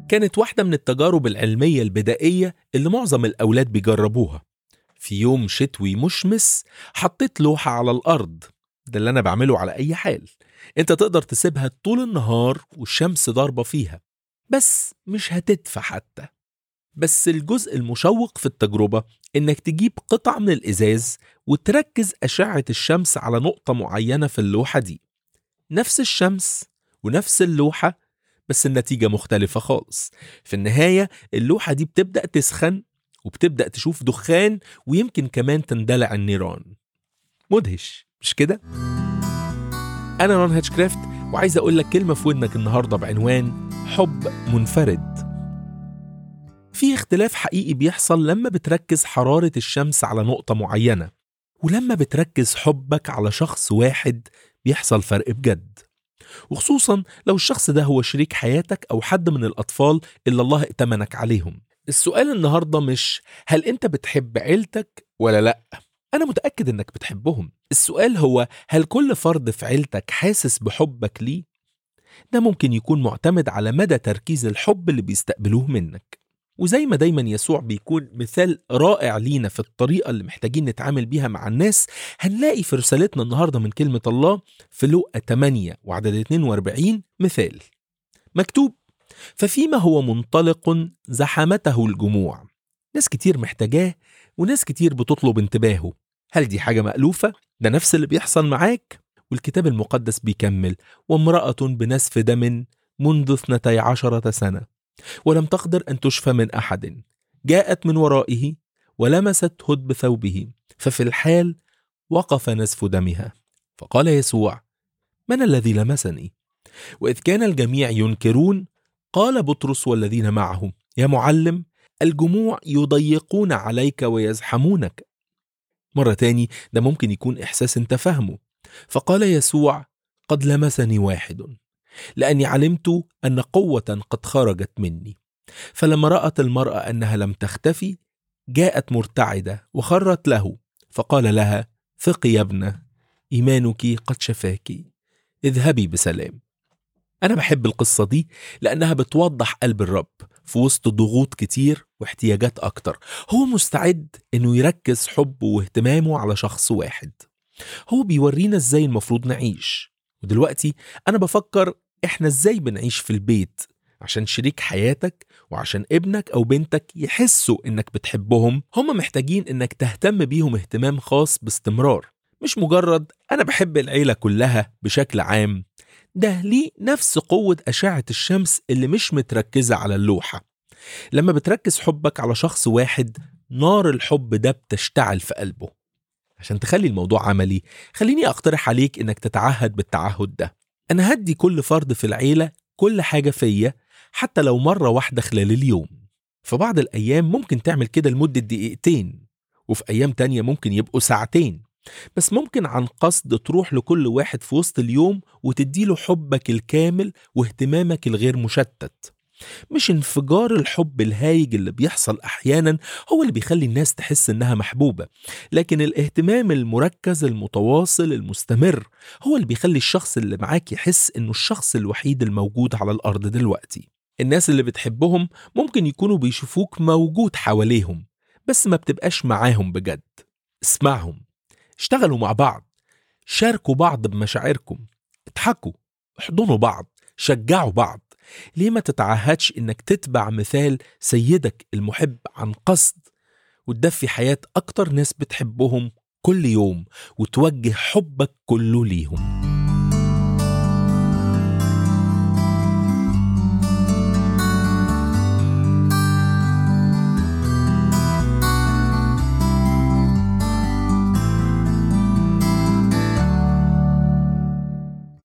كانت واحدة من التجارب العلمية البدائية اللي معظم الأولاد بيجربوها في يوم شتوي مشمس حطيت لوحة على الأرض ده اللي أنا بعمله على أي حال أنت تقدر تسيبها طول النهار والشمس ضاربة فيها بس مش هتدفى حتى بس الجزء المشوق في التجربة إنك تجيب قطع من الإزاز وتركز أشعة الشمس على نقطة معينة في اللوحة دي نفس الشمس ونفس اللوحة بس النتيجة مختلفة خالص في النهاية اللوحة دي بتبدأ تسخن وبتبدأ تشوف دخان ويمكن كمان تندلع النيران مدهش مش كده؟ أنا رون هاتشكرافت وعايز أقول لك كلمة في ودنك النهاردة بعنوان حب منفرد في اختلاف حقيقي بيحصل لما بتركز حرارة الشمس على نقطة معينة ولما بتركز حبك على شخص واحد بيحصل فرق بجد وخصوصا لو الشخص ده هو شريك حياتك أو حد من الأطفال اللي الله ائتمنك عليهم السؤال النهاردة مش هل أنت بتحب عيلتك ولا لأ أنا متأكد إنك بتحبهم السؤال هو هل كل فرد في عيلتك حاسس بحبك ليه؟ ده ممكن يكون معتمد على مدى تركيز الحب اللي بيستقبلوه منك وزي ما دايما يسوع بيكون مثال رائع لينا في الطريقة اللي محتاجين نتعامل بيها مع الناس هنلاقي في رسالتنا النهاردة من كلمة الله في لوقا 8 وعدد 42 مثال مكتوب ففيما هو منطلق زحمته الجموع ناس كتير محتاجاه وناس كتير بتطلب انتباهه هل دي حاجة مألوفة؟ ده نفس اللي بيحصل معاك؟ والكتاب المقدس بيكمل وامرأة بنسف دم منذ اثنتي عشرة سنة ولم تقدر أن تشفى من أحد جاءت من ورائه ولمست هدب ثوبه ففي الحال وقف نزف دمها فقال يسوع من الذي لمسني وإذ كان الجميع ينكرون قال بطرس والذين معه يا معلم الجموع يضيقون عليك ويزحمونك مرة تاني ده ممكن يكون إحساس أنت فاهمه فقال يسوع قد لمسني واحد لأني علمت أن قوة قد خرجت مني فلما رأت المرأة أنها لم تختفي جاءت مرتعدة وخرت له فقال لها ثقي يا ابنة إيمانك قد شفاك اذهبي بسلام أنا بحب القصة دي لأنها بتوضح قلب الرب في وسط ضغوط كتير واحتياجات أكتر هو مستعد إنه يركز حبه واهتمامه على شخص واحد هو بيورينا إزاي المفروض نعيش ودلوقتي أنا بفكر إحنا إزاي بنعيش في البيت عشان شريك حياتك وعشان ابنك أو بنتك يحسوا إنك بتحبهم هم محتاجين إنك تهتم بيهم اهتمام خاص باستمرار مش مجرد أنا بحب العيلة كلها بشكل عام ده ليه نفس قوة أشعة الشمس اللي مش متركزة على اللوحة لما بتركز حبك على شخص واحد نار الحب ده بتشتعل في قلبه عشان تخلي الموضوع عملي خليني أقترح عليك إنك تتعهد بالتعهد ده أنا هدي كل فرد في العيلة كل حاجة فيا حتى لو مرة واحدة خلال اليوم في بعض الأيام ممكن تعمل كده لمدة دقيقتين وفي أيام تانية ممكن يبقوا ساعتين بس ممكن عن قصد تروح لكل واحد في وسط اليوم وتديله حبك الكامل واهتمامك الغير مشتت مش انفجار الحب الهايج اللي بيحصل احيانا هو اللي بيخلي الناس تحس انها محبوبه لكن الاهتمام المركز المتواصل المستمر هو اللي بيخلي الشخص اللي معاك يحس انه الشخص الوحيد الموجود على الارض دلوقتي الناس اللي بتحبهم ممكن يكونوا بيشوفوك موجود حواليهم بس ما بتبقاش معاهم بجد اسمعهم اشتغلوا مع بعض شاركوا بعض بمشاعركم اضحكوا احضنوا بعض شجعوا بعض ليه ما تتعهدش انك تتبع مثال سيدك المحب عن قصد وتدفي حياة أكتر ناس بتحبهم كل يوم وتوجه حبك كله ليهم